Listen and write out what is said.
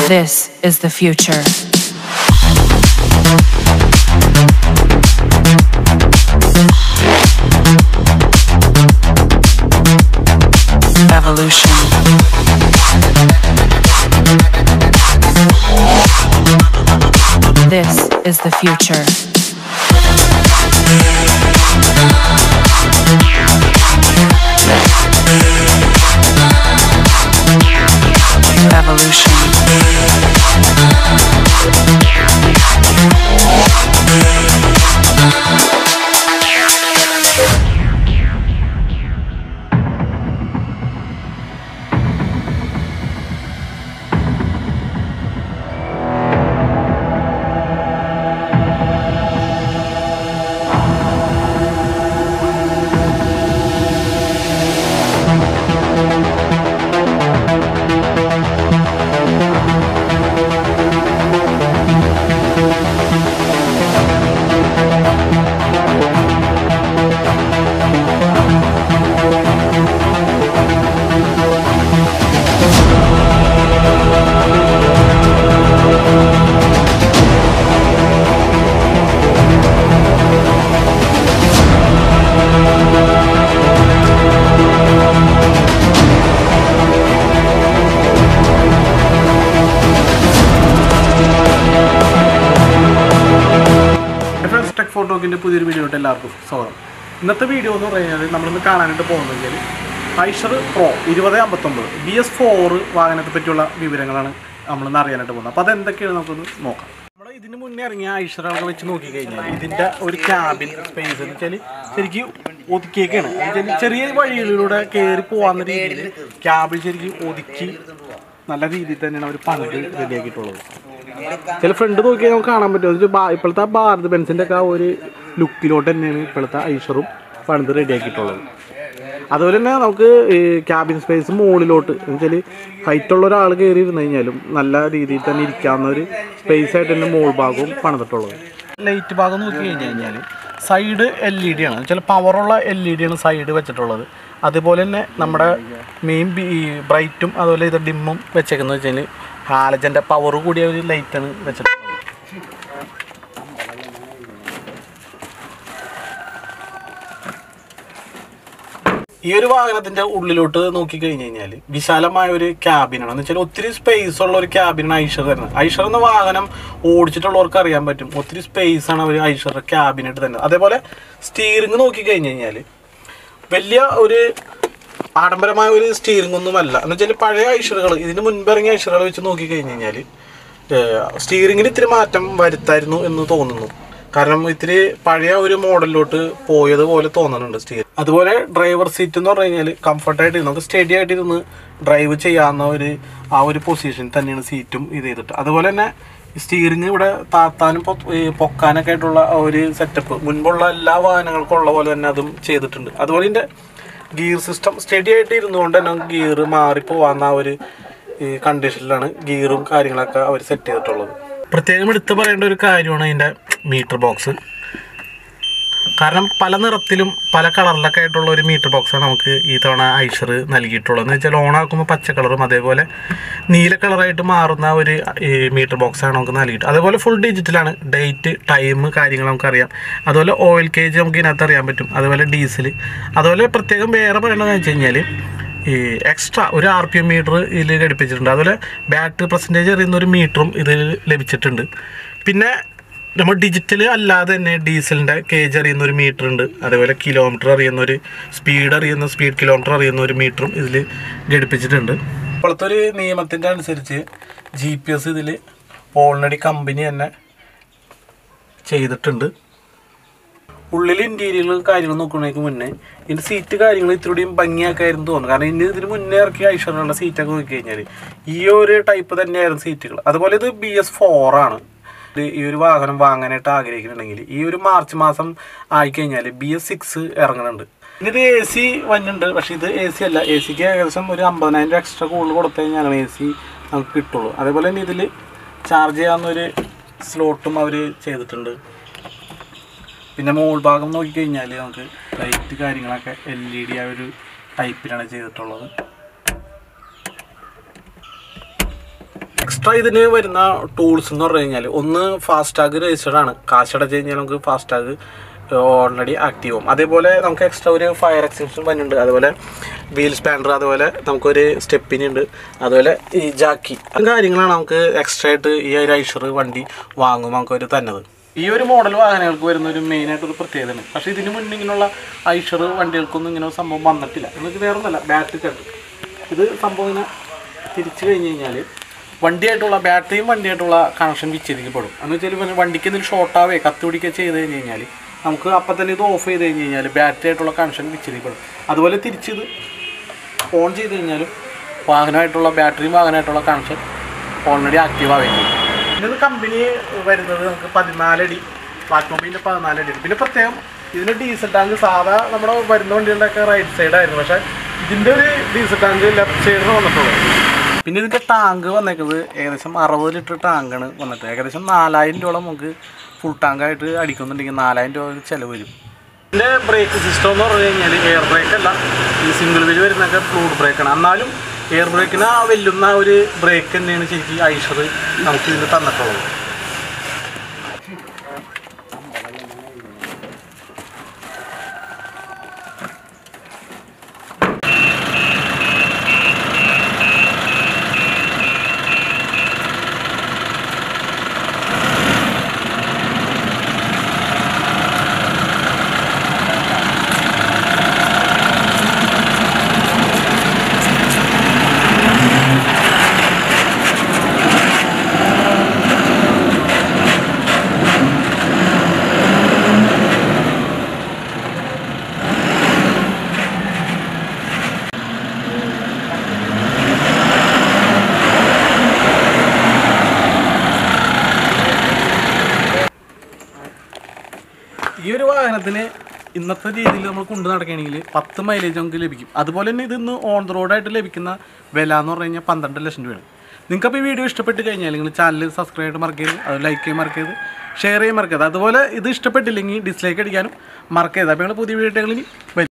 This is the future. Evolution. This is the future. Evolution. Friends tech ഫോട്ടോക്കിൻ്റെ പുതിയൊരു വീഡിയോട്ട് എല്ലാവർക്കും സ്വാഗതം ഇന്നത്തെ വീഡിയോ എന്ന് പറയുന്നത് നമ്മളിന്ന് കാണാനായിട്ട് പോകുന്നതെങ്കിൽ ഐഷർ പ്രോ ഇരുപത് അമ്പത്തൊമ്പത് ബി എസ് ഫോർ വാഹനത്തെ പറ്റിയുള്ള വിവരങ്ങളാണ് നമ്മളിന്ന് അറിയാനായിട്ട് പോകുന്നത് അപ്പോൾ അതെന്തൊക്കെയാണ് നമുക്കൊന്ന് നോക്കാം നമ്മൾ ഇതിന് മുന്നേ ഇറങ്ങിയ ഐഷറുകളൊക്കെ വെച്ച് നോക്കിക്കഴിഞ്ഞാൽ ഇതിൻ്റെ ഒരു ക്യാബിൻ സ്പേസ് എന്ന് വെച്ചാൽ ശരിക്കും ഒതുക്കിയേക്കാണ് എന്ന് വെച്ചാൽ ചെറിയ വഴികളിലൂടെ കയറി പോകാവുന്ന രീതിയിൽ ക്യാബിൻ ശരിക്കും ഒതുക്കി നല്ല രീതിയിൽ തന്നെയാണ് അവർ പണിത് റെഡിയാക്കിയിട്ടുള്ളത് ചില ഫ്രണ്ട് നോക്കിയാൽ നമുക്ക് കാണാൻ പറ്റും എന്ന് വെച്ചാൽ ബാ- ഇപ്പോഴത്തെ ആ ഭാരത് ബെൻസിൻ്റെ ഒക്കെ ആ ഒരു ലുക്കിലോട്ട് തന്നെയാണ് ഇപ്പോഴത്തെ ഐഷറും പണിത് റെഡിയാക്കിയിട്ടുള്ളത് അതുപോലെ തന്നെ നമുക്ക് ഈ ക്യാബിൻ സ്പേസ് മുകളിലോട്ട് എന്ന് വെച്ചാൽ ഹൈറ്റ് ഉള്ള ഒരാൾ കയറി ഇരുന്ന് കഴിഞ്ഞാലും നല്ല രീതിയിൽ തന്നെ ഇരിക്കാവുന്ന ഒരു സ്പേസ് ആയിട്ട് തന്നെ മുകൾ ഭാഗവും പണിതിട്ടുള്ളത് ലൈറ്റ് ഭാഗം നോക്കി കഴിഞ്ഞ് കഴിഞ്ഞാൽ സൈഡ് എൽ ഇ ഡി ആണ് വെച്ചാൽ പവറുള്ള എൽ ഇ ഡി ആണ് സൈഡ് വെച്ചിട്ടുള്ളത് അതുപോലെ തന്നെ നമ്മുടെ മെയിൻ ഈ ബ്രൈറ്റും അതുപോലെ ഇത് ഡിമ്മും വെച്ചേക്കുന്നത് വെച്ചാൽ ഹാലജൻ്റെ പവർ കൂടിയ ഒരു ലൈറ്റാണ് വെച്ചിട്ടുള്ളത് ഈ ഒരു വാഹനത്തിന്റെ ഉള്ളിലോട്ട് നോക്കി കഴിഞ്ഞ് കഴിഞ്ഞാൽ വിശാലമായ ഒരു ക്യാബിനാണ് എന്ന് വെച്ചാൽ ഒത്തിരി സ്പേസ് ഉള്ള ഒരു ക്യാബിനാണ് ഐഷർ തരുന്നത് ഐഷർ എന്ന വാഹനം ഓടിച്ചിട്ടുള്ളവർക്ക് അറിയാൻ പറ്റും ഒത്തിരി സ്പേസ് ആണ് അവർ ഐഷർ ക്യാബിനായിട്ട് തരുന്നത് അതേപോലെ സ്റ്റീറിംഗ് നോക്കി കഴിഞ്ഞ് കഴിഞ്ഞാൽ വലിയ ഒരു ആഡംബരമായ ഒരു സ്റ്റീറിംഗ് ഒന്നുമല്ല എന്ന് വെച്ചാൽ പഴയ ഐഷറുകൾ ഇതിന് മുൻപ് ഇറങ്ങിയ ഐഷറുകൾ വെച്ച് നോക്കി കഴിഞ്ഞ് കഴിഞ്ഞാൽ സ്റ്റീറിങ്ങിന് ഇത്തിരി മാറ്റം വരുത്തായിരുന്നു എന്ന് തോന്നുന്നു കാരണം ഇത്തിരി പഴയ ഒരു മോഡലിലോട്ട് പോയതുപോലെ തോന്നുന്നുണ്ട് സ്റ്റീർ അതുപോലെ ഡ്രൈവർ സീറ്റ് എന്ന് പറഞ്ഞു കഴിഞ്ഞാൽ കംഫർട്ടായിട്ട് നമുക്ക് സ്റ്റഡി ആയിട്ട് ഇരുന്ന് ഡ്രൈവ് ചെയ്യാവുന്ന ഒരു ആ ഒരു പൊസിഷൻ തന്നെയാണ് സീറ്റും ഇത് ചെയ്തിട്ട് അതുപോലെ തന്നെ സ്റ്റീറിങ് ഇവിടെ താത്താനും പൊ- ഈ പൊക്കാനൊക്കെ ആയിട്ടുള്ള ആ ഒരു സെറ്റപ്പ് മുൻപുള്ള എല്ലാ വാഹനങ്ങൾക്കും ഉള്ള പോലെ തന്നെ അതും ചെയ്തിട്ടുണ്ട് അതുപോലെ ഇതിൻ്റെ ഗിയർ സിസ്റ്റം സ്റ്റഡി ആയിട്ട് ഇരുന്നുകൊണ്ട് തന്നെ ഗിയർ മാറിപ്പോവാന്ന ആ ഒരു ഈ കണ്ടീഷനിലാണ് ഗിയറും കാര്യങ്ങളൊക്കെ അവർ സെറ്റ് ചെയ്തിട്ടുള്ളത് പ്രത്യേകം എടുത്തു പറയേണ്ട ഒരു കാര്യമാണ് അതിൻ്റെ മീറ്റർ ബോക്സ് കാരണം പല നിറത്തിലും പല കളറിലൊക്കെ ആയിട്ടുള്ള ഒരു മീറ്റർ ബോക്സാണ് നമുക്ക് ഈ തവണ ഐഷർ നൽകിയിട്ടുള്ളത് എന്ന് വെച്ചാൽ ഓൺ ആക്കുമ്പോൾ പച്ച കളറും അതേപോലെ നീല കളറായിട്ട് മാറുന്ന ഒരു ഈ മീറ്റർ ബോക്സാണ് നമുക്ക് നൽകിയിട്ട് അതേപോലെ ഫുൾ ഡിജിറ്റലാണ് ഡേറ്റ് ടൈം കാര്യങ്ങൾ നമുക്കറിയാം അതുപോലെ ഓയിൽ കേജ് നമുക്ക് ഇതിനകത്ത് അറിയാൻ പറ്റും അതുപോലെ ഡീസൽ അതുപോലെ പ്രത്യേകം വേറെ പറയേണ്ടതെന്ന് വെച്ച് കഴിഞ്ഞാൽ ഈ എക്സ്ട്രാ ഒരു ആർ പി എം മീറ്റർ ഇതിൽ ഘടിപ്പിച്ചിട്ടുണ്ട് അതുപോലെ ബാറ്ററി പെർസെൻറ്റേജ് അറിയുന്ന ഒരു മീറ്ററും ഇതിൽ ലഭിച്ചിട്ടുണ്ട് പിന്നെ നമ്മൾ ഡിജിറ്റൽ അല്ലാതെ തന്നെ ഡീസലിൻ്റെ കേജ് അറിയുന്ന ഒരു മീറ്റർ ഉണ്ട് അതേപോലെ കിലോമീറ്റർ അറിയുന്ന ഒരു സ്പീഡ് അറിയുന്ന സ്പീഡ് കിലോമീറ്റർ അറിയുന്ന ഒരു മീറ്ററും ഇതിൽ ഘടിപ്പിച്ചിട്ടുണ്ട് ഇപ്പോഴത്തെ ഒരു നിയമത്തിൻ്റെ അനുസരിച്ച് ജി പി എസ് ഇതിൽ ഓൾറെഡി കമ്പനി തന്നെ ചെയ്തിട്ടുണ്ട് ഉള്ളിൽ ഇൻറ്റീരിയർ കാര്യങ്ങൾ നോക്കുന്നതിന് മുന്നേ ഇതിൻ്റെ സീറ്റ് കാര്യങ്ങൾ ഇത്രയും ഭംഗിയാക്കായിരുന്നു തോന്നുന്നു കാരണം ഇനി ഇതിന് മുന്നേ ഇറക്കിയ ഐഷറുകളുടെ സീറ്റൊക്കെ നോക്കി കഴിഞ്ഞാൽ ഈ ഒരു ടൈപ്പ് തന്നെയായിരുന്നു സീറ്റുകൾ അതുപോലെ ഇത് ബി എസ് ഫോർ ആണ് ഇത് ഈ ഒരു വാഹനം വാങ്ങാനായിട്ട് ആഗ്രഹിക്കുന്നുണ്ടെങ്കിൽ ഈ ഒരു മാർച്ച് മാസം ആയിക്കഴിഞ്ഞാൽ ബി എസ് സിക്സ് ഇറങ്ങുന്നുണ്ട് ഇനി ഇത് എ സി വന്നിട്ടുണ്ട് പക്ഷേ ഇത് എ സി അല്ല എ സിക്ക് ഏകദേശം ഒരു അമ്പതിനായിരം രൂപ എക്സ്ട്രാ കൂടുതൽ കൊടുത്തു കഴിഞ്ഞാലാണ് എ സി നമുക്ക് കിട്ടുള്ളൂ അതേപോലെ തന്നെ ഇതിൽ ചാർജ് ചെയ്യാവുന്നൊരു സ്ലോട്ടും അവർ ചെയ്തിട്ടുണ്ട് പിന്നെ മോൾ ഭാഗം നോക്കിക്കഴിഞ്ഞാൽ നമുക്ക് ലൈറ്റ് കാര്യങ്ങളൊക്കെ എൽ ഇ ഡി ആ ഒരു ടൈപ്പിലാണ് ചെയ്തിട്ടുള്ളത് എക്സ്ട്രാ ഇതിന് വരുന്ന ടൂൾസ് എന്ന് പറഞ്ഞു കഴിഞ്ഞാൽ ഒന്ന് ഫാസ്ടാഗ് രജിസ്റ്റർഡ് ആണ് കാശ് അടച്ചു കഴിഞ്ഞാൽ നമുക്ക് ഫാസ്ടാഗ് ഓൾറെഡി ആക്റ്റീവ് ആവും അതേപോലെ നമുക്ക് എക്സ്ട്രാ ഒരു ഫയർ എക്സ്റ്റൻഷൻ വരുന്നുണ്ട് അതുപോലെ വീൽ സ്പാൻഡർ അതുപോലെ നമുക്കൊരു സ്റ്റെപ്പിന് ഉണ്ട് അതുപോലെ ഈ ജാക്കി അതും കാര്യങ്ങളാണ് നമുക്ക് എക്സ്ട്രാ ആയിട്ട് ഈ ഒരു ഐഷർ വണ്ടി വാങ്ങുമ്പോൾ നമുക്ക് ഒരു തന്നത് ഈ ഒരു മോഡൽ വാഹനങ്ങൾക്ക് വരുന്ന ഒരു മെയിൻ ആയിട്ടൊരു പ്രത്യേകതയാണ് പക്ഷേ ഇതിന് മുന്നേ ഇങ്ങനെയുള്ള ഐഷർ വണ്ടികൾക്കൊന്നും ഇങ്ങനെ ഒരു സംഭവം വന്നിട്ടില്ല എന്നുവെച്ചാൽ വേറെ ഒന്നല്ല ബാറ്ററി കട്ട് ഇത് സംഭവം ഇങ്ങനെ തിരിച്ചു കഴിഞ്ഞ് കഴിഞ്ഞാൽ വണ്ടിയായിട്ടുള്ള ബാറ്ററിയും വണ്ടിയായിട്ടുള്ള കണക്ഷൻ വിച്ഛേദിക്കപ്പെടും എന്ന് വെച്ചാൽ പിന്നെ വണ്ടിക്ക് എന്തെങ്കിലും ഷോർട്ടാവേ കത്തി പിടിക്കുക ചെയ്ത് കഴിഞ്ഞ് കഴിഞ്ഞാൽ നമുക്ക് അപ്പം തന്നെ ഇത് ഓഫ് ചെയ്ത് കഴിഞ്ഞ് കഴിഞ്ഞാൽ ബാറ്ററി ആയിട്ടുള്ള കണക്ഷൻ വിച്ഛേദിക്കപ്പെടും അതുപോലെ തിരിച്ചിത് ഓൺ ചെയ്ത് കഴിഞ്ഞാലും വാഹനമായിട്ടുള്ള ബാറ്ററിയും വാഹനമായിട്ടുള്ള കണക്ഷൻ ഓൾറെഡി ആക്റ്റീവ് ആവുകയും ചെയ്യും പിന്നെ ഇത് കമ്പനി വരുന്നത് നമുക്ക് പതിനാലടി പ്ലാറ്റ്ഫോമിൻ്റെ പതിനാലടി പിന്നെ പ്രത്യേകം ഇതിന് ഡീസൽ ടാങ്ക് സാധാ നമ്മുടെ വരുന്ന വണ്ടികളുടെയൊക്കെ റൈറ്റ് സൈഡ് ആയിരുന്നു പക്ഷേ ഇതിൻ്റെ ഒരു ഡീസൽ ടാങ്ക് ലെഫ്റ്റ് സൈഡിന് വന്നിട്ടുള്ളത് പിന്നെ ഇതിൻ്റെ ടാങ്ക് വന്നേക്കുന്നത് ഏകദേശം അറുപത് ലിറ്റർ ടാങ്കാണ് വന്നിട്ട് ഏകദേശം നാലായിരം രൂപ നമുക്ക് ഫുൾ ടാങ്കായിട്ട് അടിക്കുന്നുണ്ടെങ്കിൽ നാലായിരം രൂപ ചിലവ് വരും ഇതിൻ്റെ ബ്രേക്ക് സിസ്റ്റം എന്ന് പറഞ്ഞു കഴിഞ്ഞാൽ എയർ ബ്രേക്ക് അല്ല ഈ സിംഗിൾ വീൽ വരുന്നൊക്കെ ഫ്ലൂഡ് ബ്രേക്കാണ് എന്നാലും എയർ ബ്രേക്കിന് ആ വെല്ലുന്ന ഒരു ബ്രേക്ക് തന്നെയാണ് ശരിക്കും ഐഷർ നമുക്ക് ഇതിന് തന്നിട്ടുള്ളത് ഈ ഒരു വാഹനത്തിന് ഇന്നത്തെ രീതിയിൽ നമ്മൾ കൊണ്ടു നടക്കുകയാണെങ്കിൽ പത്ത് മൈലേജ് നമുക്ക് ലഭിക്കും അതുപോലെ തന്നെ ഇത് ഇന്ന് ഓൺ ദ റോഡായിട്ട് ലഭിക്കുന്ന വില എന്ന് പറഞ്ഞു കഴിഞ്ഞാൽ പന്ത്രണ്ട് ലക്ഷം രൂപയാണ് നിങ്ങൾക്കപ്പോൾ ഈ വീഡിയോ ഇഷ്ടപ്പെട്ട് കഴിഞ്ഞാൽ നിങ്ങൾ ചാനൽ സബ്സ്ക്രൈബ് ചെയ്ത് മറക്കരുത് അത് ലൈക്ക് ചെയ്യാൻ മറക്കരുത് ഷെയർ ചെയ്യാൻ മറക്കരുത് അതുപോലെ ഇത് ഇഷ്ടപ്പെട്ടില്ലെങ്കിൽ ഡിസ്ലൈക്ക് അടിക്കാനും മറക്കരുത് അപ്പോൾ നിങ്ങൾ പുതിയ വീഡിയോകളിൽ വരും